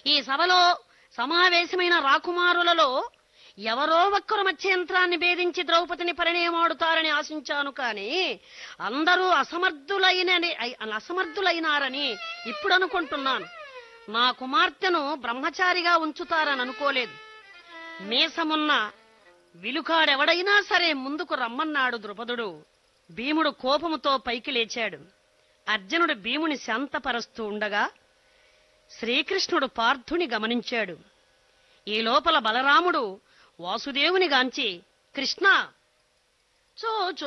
ఈ సభలో సమావేశమైన రాకుమారులలో ఎవరో ఒక్కరు మత్స్యంత్రాన్ని భేదించి ద్రౌపదిని పరిణయమాడుతారని ఆశించాను కాని అందరూ అసమర్థులైన అసమర్థులైనారని ఇప్పుడు అనుకుంటున్నాను నా కుమార్తెను బ్రహ్మచారిగా ఉంచుతారని అనుకోలేదు మీసమున్న విలుకాడెవడైనా సరే ముందుకు రమ్మన్నాడు ద్రుపదుడు భీముడు కోపముతో పైకి లేచాడు అర్జునుడు భీముని శాంతపరుస్తూ ఉండగా శ్రీకృష్ణుడు పార్థుని గమనించాడు ఈ లోపల బలరాముడు వాసుదేవుని గాంచి కృష్ణ చోచు